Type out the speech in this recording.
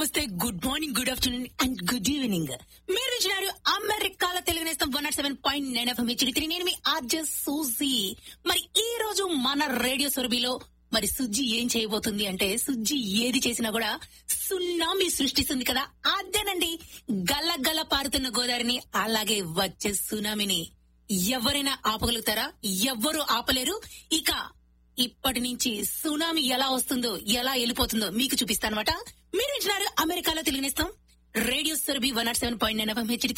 నమస్తే good morning good afternoon and good evening మీరు వింటున్నారు అమెరికాలో Telugu Nestham one not seven point nine FM HD నేను మీ ఆర్జే సూజీ మరి ఈ రోజు మన రేడియో సురభిలో మరి సుజ్జి ఏం చేయబోతుంది అంటే సుజ్జి ఏది చేసినా కూడా సున్నామీ సృష్టిస్తుంది కదా అదేనండి గల్ల గల్ల పారుతున్న గోదావరిని అలాగే వచ్చే సునామీని ఎవరైనా ఆపగలుగుతారా ఎవ్వరూ ఆపలేరు ఇక ఇప్పటి నుంచి సునామీ ఎలా వస్తుందో ఎలా వెళ్ళిపోతుందో మీకు చూపిస్తానమాట మీరు వింటున్నారు అమెరికాలో Telugu Nestham radio Surabhi one not seven point nine FM HD